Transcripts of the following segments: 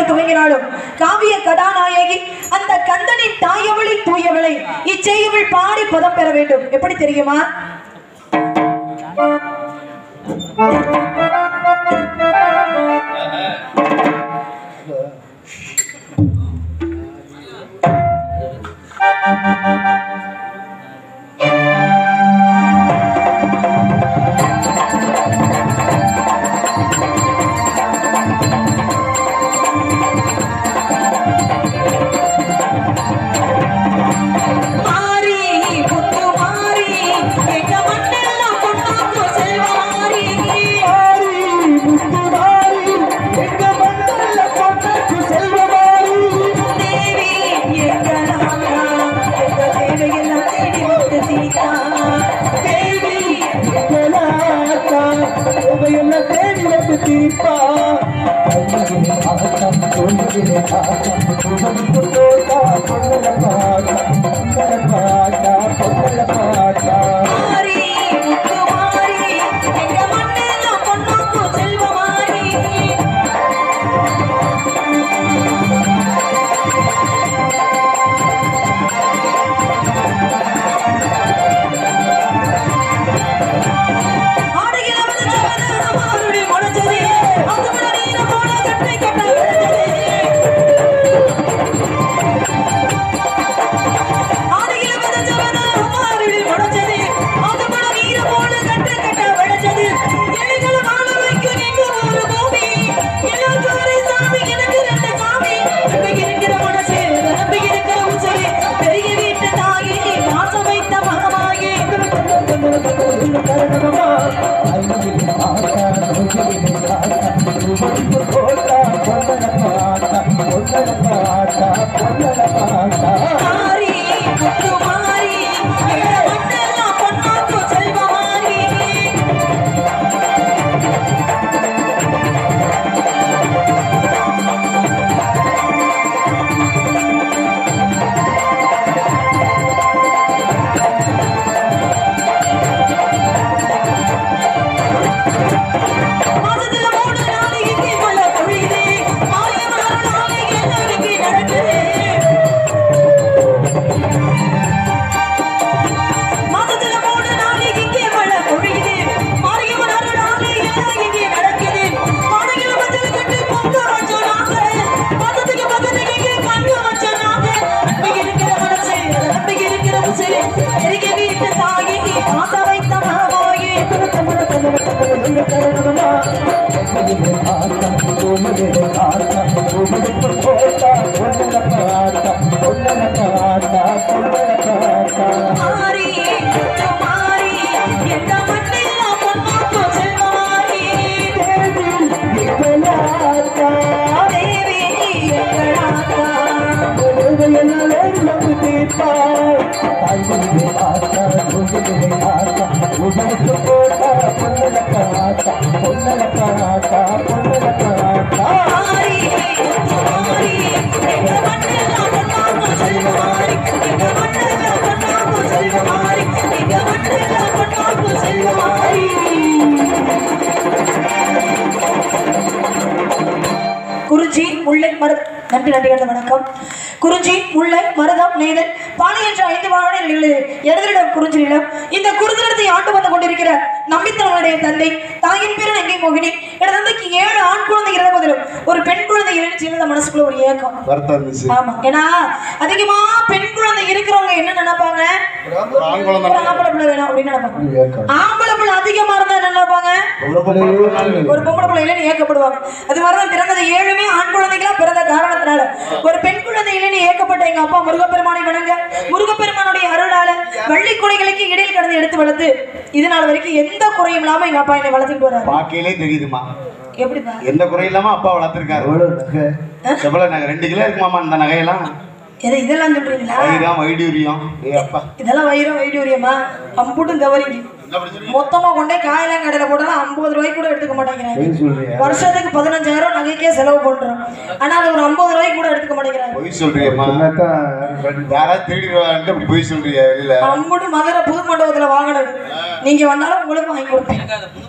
துவங்கினாலும் காவிய கதாநாயகி அந்த கந்தனின் தாயவளி தூயவளை இச்செய்யவள் பாடி பதம் பெற வேண்டும் எப்படி தெரியுமா மாறி புத்து மாறி எங்க மண்ணெல்லாம் பொன்னாக்கு செல்வாரி தேவி எங்க நானா எங்க தேவையெல்லாம் தேடி வந்து தீட்டா தேவி மாறி புத்து மாறி எங்க மண்ணெல்லாம் பொன்னாக்கு செல்வாரி ஆடையில வந்து சவன மாறுடி முளைச்சது அந்த மலரீன போல கட்டை கட்ட விழுந்தது ஆடையில வந்து சவன மாறுடி முளைச்சது அந்த மலரீன போல கட்டை கட்ட விளைச்சது எலிகளை வாழ வைக்கும் எங்க ஒரு பூமி எல்லாருக்கும் ஒரே சாமி எனக்கு ரெண்டு சாமி நம்பி இருக்கிற மனசு நம்பி இருக்கிற உச்சரி பெரிய வீட்டு தாயி வாசம் வைத்த மகமாயி மாறி முத்து மாறி எங்க மண்ணெல்லாம் பொன்னாக்கு செல்வமாரி மாசத்துல மூணு நாளைக்கு மழை பொழியுது மாயமான நாளைக்கு எல்லாருக்கு நடக்குது மாசத்துல மூணு நாளைக்கு இங்கே மழை பொழியுது மாரியம்மன் அருளாலே எல்லாம் இங்கே நடக்குது மாடுகளை மஞ்சள் கட்டி பொங்க வச்சோம் நாங்க மாசத்துக்கு பக்கத்துக்கு இங்கே கண்டு வச்சோம் நாங்க நம்பிக்கை இருக்கிற மனசு நம்பிக்கை இருக்கிற உசிறு எரிக்க வீட்டு தாயி ஆசை வைத்த மகமாயி மாறி முத்து மாறி எந்த மண்ணெல்லாம் பொன்னாக்கு செல்வாரி தேவி எங்களாத்தா மாறி முத்து மாறி எங்க மண்ணெல்லாம் பொன்னாக்கு செல்வாரி எங்க மண்ணெல்லாம் பொன்னாக்கு செல்வாரி எங்க மண்ணெல்லாம் பொன்னாக்கு செல்வாரி குறிஞ்சி முல்லை மருதம் நன்றி நன்றி நன்றி வணக்கம் குறிஞ்சி முல்லை மருதம் நெய்தல் பானை என்ற ஐந்து வாகன எழுதலிடம் குறிஞ்சி நிலம் இந்த குறிஞ்சிடத்தை ஆண்டு வந்து கொண்டிருக்கிற நம்பித்தவனுடைய தந்தை தாயின் பேரன் எங்கே மோகினி எனது தந்தைக்கு ஏழு ஆண் குழந்தை இறந்ததிலும் ஒரு பெண் குழந்தை எழுச்சி இருந்த மனசுக்குள்ள ஒரு ஏக்கம் வருத்தம் இருந்துச்சு ஆமா ஏன்னா அதிகமா பெண் குழந்தை இருக்கிறவங்க என்ன நினைப்பாங்க ஒரு ஆண் குழந்தை ஒரு ஆம்பளை பிள்ளை வேணும் அப்படின்னு நினைப்பாங்க ஏக்கம். ஆம்பளை பிள்ளை அதிகமா இருந்தா என்ன நினைப்பாங்க ஒரு பொம்பளை பிள்ளை இல்லைன்னு ஏக்கப்படுவாங்க அது மாதிரிதான் பிறந்தது ஏழுமே ஆண் குழந்தைகளா பிறந்த காரணத்தினால ஒரு பெண் குழந்தை இல்லைன்னு ஏக்கப்பட்ட எங்க அப்பா முருகப்பெருமானை வணங்க முருகப்பெருமானுடைய அருளால வள்ளி குடைகளுக்கு இடையில் கடந்து எடுத்து வளர்த்து இது நாள் வரைக்கும் எந்த குறையும் இல்லாம எங்க அப்பா என்னை வளர்த்துட்டு வர்றாரு பாக்கையிலே தெரியுதுமா எப்படிப்பா எந்த குறை இல்லாம அப்பா வளர்த்திருக்காரு எவ்வளவு நகை ரெண்டு கிலோ இருக்குமாமா இந்த நகையெல்லாம் எது இதெல்லாம் சொல்றீங்களா வைரம் வைடூரியம் ஏ அப்பா இதெல்லாம் வைரம் வைடூரியமா அம்புட்டும் கவரிங்க என்ன படிச்சிருக்கீங்க மொத்தமா கொண்டே காயெல்லாம் கடையில போட்டாலும் ஐம்பது ரூபாய்க்கு கூட எடுத்துக்க மாட்டேங்கிறாங்க பொய் சொல்றியா வருஷத்துக்கு பதினஞ்சாயிரம் நகைக்கே செலவு பண்றோம் ஆனா அது ஒரு ஐம்பது ரூபாய்க்கு கூட எடுத்துக்க மாட்டேங்கிறாங்க பொய் சொல்றியம்மா சொன்னாதான் யாரும் கண்டு- யாராவது திருடிடுவான்ட்டு அப்படி பொய் சொல்றியா வெளியில அம்புட்டு மதுரை புது மண்டபத்துல வாங்கினது நீங்க வந்தாலும் உங்களுக்கு வாங்கி கொடுப்பேன்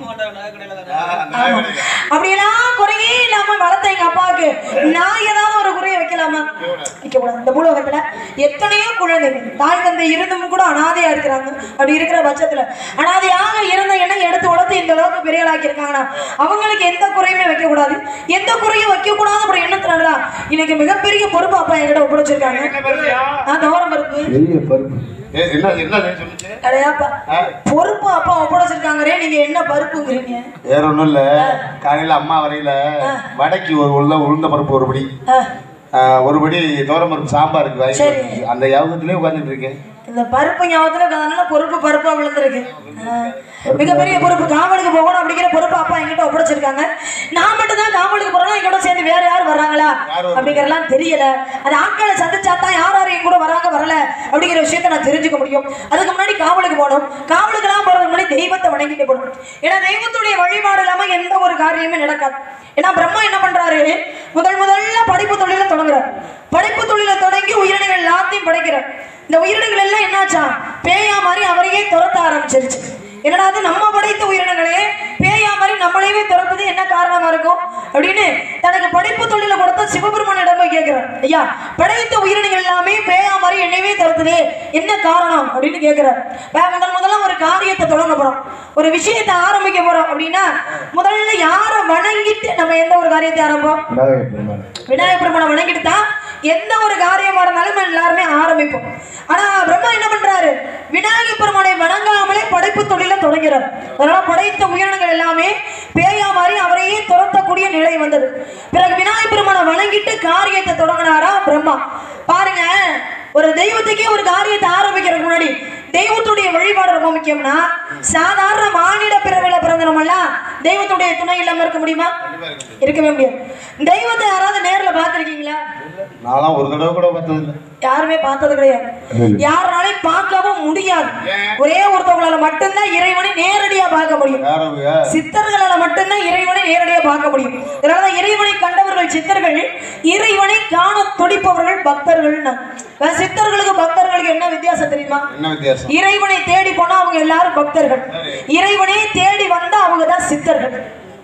ஆமா. அப்படியெல்லாம் குறையே இல்லாம வளர்த்த எங்க அப்பாவுக்கு நான் ஏதாவது ஒரு குறைய வைக்கலாமா வைக்க கூடாது இந்த பூலோகத்துல எத்தனையோ குழந்தைகள் தாய் தந்தை இருந்தும் கூட அனாதையா இருக்கிறாங்க அப்படி இருக்கிற பட்சத்துல அனாதையாக இருந்த என்ன எடுத்து உடத்து இந்த அளவுக்கு பெரிய ஆளாக்கி இருக்காங்கன்னா அவங்களுக்கு எந்த குறையுமே வைக்க கூடாது எந்த குறையும் வைக்க கூடாது அப்படி எண்ணத்துனாலதான் இன்னைக்கு மிகப்பெரிய பொறுப்பு அப்பா என்கிட்ட ஒப்படைச்சிருக்காங்க என்ன பருப்பியா? நான் தவறம் பருப்பு பெரிய பருப்பு ஏ, என்ன என்ன சொல்லுச்சு கிடையாப்பா ஆ, பொறுப்பு அப்பா ஒப்படைச்சிருக்காங்களே நீங்க என்ன பருப்புங்கிறீங்க வேற ஒண்ணும் இல்ல காலையில அம்மா வரையில வடைக்கு ஒரு உள்ள உளுந்த பருப்பு ஒரு படி ஆ, ஆ, ஒரு படி துவரம் பருப்பு சாம்பாருக்கு வாங்கி சரி. வச்சிருச்சு. அந்த யாபகத்திலே உட்காந்துட்டு இருக்கேன் இந்த பருப்பு ஞாபகத்துல அதனால பொறுப்பு பருப்பா விழுந்திருக்கு ஆ, மிகப்பெரிய பொறுப்பு காவலுக்கு போகணும் அப்படிங்கிற பொறுப்பு அப்பா என்கிட்ட ஒப்படைச்சிருக்காங்க நான் மட்டும் தான் காவலுக்கு போறேன்னா என் கூட சேர்ந்து வேற யாரும் வர்றாங்களா யார் வருது? அப்படிங்கறதெல்லாம் தெரியல அது ஆட்களை சந்திச்சா தான் யார் யார் என் கூட வராங்க வரல அப்படிங்கிற விஷயத்த நான் தெரிஞ்சுக்க முடியும் அதுக்கு முன்னாடி காவலுக்கு போகணும் காவலுக்கு எல்லாம் போறதுக்கு முன்னாடி தெய்வத்தை வணங்கிட்டு போகணும் ஏன்னா தெய்வத்துடைய வழிபாடு இல்லாம எந்த ஒரு காரியமே நடக்காது ஏன்னா பிரம்மா என்ன பண்றாரு முதல் முதல்ல படிப்பு தொழில தொடங்குறாரு படிப்பு தொழில தொடங்கி உயிரினங்கள் எல்லாத்தையும் படைக்கிறார் இந்த உயிரினங்கள் எல்லாம் என்னாச்சா பேயா மாதிரி அவரையே துரத்த ஆரம்பிச்சிருச்சு என்னடா அது நம்ம படைத்த உயிரினங்களே பேயா மாதிரி நம்மளையவே துரத்துது என்ன காரணமா இருக்கும் அப்படின்னு தனக்கு படிப்பு தொழில கொடுத்த சிவபெருமானிடம் போய் கேட்கிறார் ஐயா படைத்த உயிரினங்கள் எல்லாமே பேயா மாதிரி என்னையவே துரத்துது என்ன காரணம் அப்படின்னு கேட்கிறார் வே- முதல் முதல்ல ஒரு காரியத்தை தொடங்க போறோம் ஒரு விஷயத்தை ஆரம்பிக்க போறோம் அப்படின்னா முதல்ல யாரை வணங்கிட்டு நம்ம எந்த ஒரு காரியத்தை ஆரம்பிப்போம் விநாயகர் பெருமாள் விநாயகர் பெருமானை வணங்கிட்டு தான் எந்த ஒரு காரியமா இருந்தாலும் நம்ம எல்லாருமே ஆரம்பிப்போம் ஆனா பிரம்மா என்ன பண்றாரு விநாயகர் பெருமானை வணங்காமலே படைப்பு தொழில தொடங்கிறார் அதனால படைத்த உயிரினங்கள் எல்லாமே பேயா மாதிரி அவரையே துரத்தக்கூடிய நிலை வந்தது பிறகு விநாயகர் பெருமானை வணங்கிட்டு காரியத்தை தொடங்கினாரா பிரம்மா பாருங்க ஒரு தெய்வத்துக்கே ஒரு காரியத்தை ஆரம்பிக்கிறதுக்கு முன்னாடி தெய்வத்துடைய வழிபாடு ரொம்ப முக்கியம்னா சாதாரண மானிட பிறவில பிறந்த நம்மெல்லாம் தெய்வத்துடைய துணை இல்லாம இருக்க முடியுமா இருக்கவே முடியாது தெய்வத்தை யாராவது நேர்ல பார்த்திருக்கீங்களா நான்லாம் ஒரு தடவை கூட பார்த்தது இல்லை யாருமே பார்த்தது கிடையாது யாருனாலையும் பார்க்கவும் முடியாது ஒரே ஒருத்தவங்களால மட்டும்தான் இறைவனை நேரடியா பார்க்க முடியும் யாரவையா சித்தர்களால மட்டும்தான் இறைவனை நேரடியா பார்க்க முடியும் இதனாலதான் இறைவனை கண்டவர்கள் சித்தர்கள் இறைவனை காண துடிப்பவர்கள் பக்தர்கள் சித்தர்களுக்கு பக்தர்களுக்கு என்ன வித்தியாசம் தெரியுமா என்ன வித்தியாசம் இறைவனை தேடி போனா அவங்க எல்லாரும் பக்தர்கள் இறைவனை தேடி வந்தா அவங்க தான் சித்தர்கள்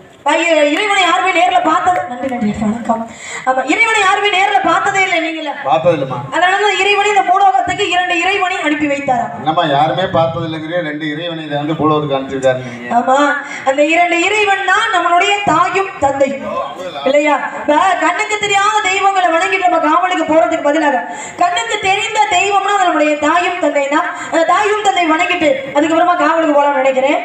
ஐய- இறைவனை யாருமே நேர்ல பார்த்தது நன்றி நன்றி வணக்கம் ஆமா இறைவனை யாருமே நேர்ல பார்த்ததே இல்லை நீங்கள பார்த்தது இல்லைம்மா அதனாலதான் இறைவனை இந்த பூலோகத்துக்கு இரண்டு இறைவனை அனுப்பி வைத்தாராம் என்னம்மா யாருமே பார்த்தது இல்லைங்கிற ரெண்டு இறைவனை இதை வந்து பூலோகத்துக்கு அனுப்பிச்சிருக்காரு நீங்க ஆமா அந்த இரண்டு இறைவன் தான் நம்மளுடைய தாயும் தந்தையும் இல்லையா இப்ப கண்ணுக்கு தெரியாத தெய்வங்களை வணங்கிட்டு நம்ம காவலுக்கு போறதுக்கு பதிலாக கண்ணுக்கு தெரிந்த தெய்வம்னா அது நம்மளுடைய தாயும் தந்தை தான் அந்த தாயும் தந்தை வணங்கிட்டு அதுக்கப்புறமா காவலுக்கு போலாம்னு நினைக்கிறேன்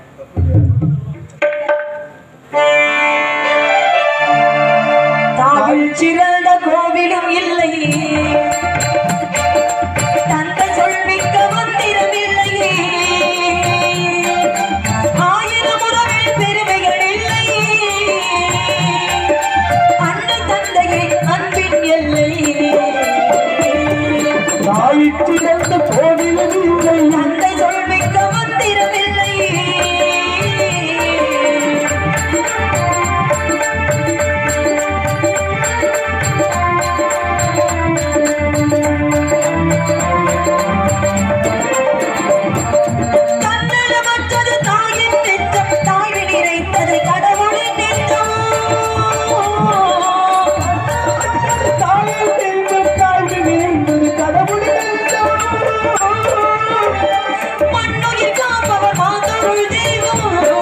தாவில் சிறந்த கோவிலும் இல்லை தந்தை சொல்மிக்க மந்திரம் இல்லையே ஆயிரம் உறவில் பெருமைகள் இல்லை அன்னை தந்தையை அன்பின் எல்லை தாயிற்றிருந்த கோவிலும் இல்லை தந்தை சொல்மிக்க மந்திரம் இல்லை தன்னலமற்றது தாயின் நெஞ்சம் தாய்வி நிறைந்தது கடவுளின் நெஞ்சம் தாயை தெய்வம் தாய்மை நிறைந்தது கடவுளின் மண்ணுயிர் காப்பவர் மாந்தருள் தெய்வம்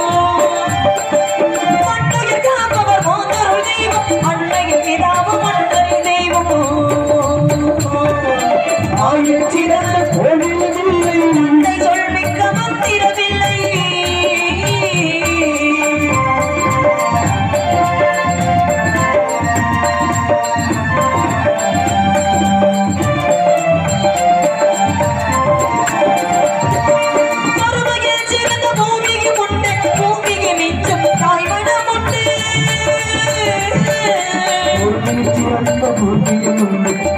மண்ணுயிர் காப்பவர் மாந்தருள் தெய்வம் அன்னையின் பிதாவும் அன்னை தெய்வம் ஆயிரம் சிறந்த கோவிலும் இல்லை தந்தை சொல்மிக்க மந்திரமில்லை மறுமையில் சிறந்த பூமிக்கு உண்டு பூமிக்கு மிஞ்சும் தாய்மனம் உண்டு சிறந்த பூமியும் உண்டு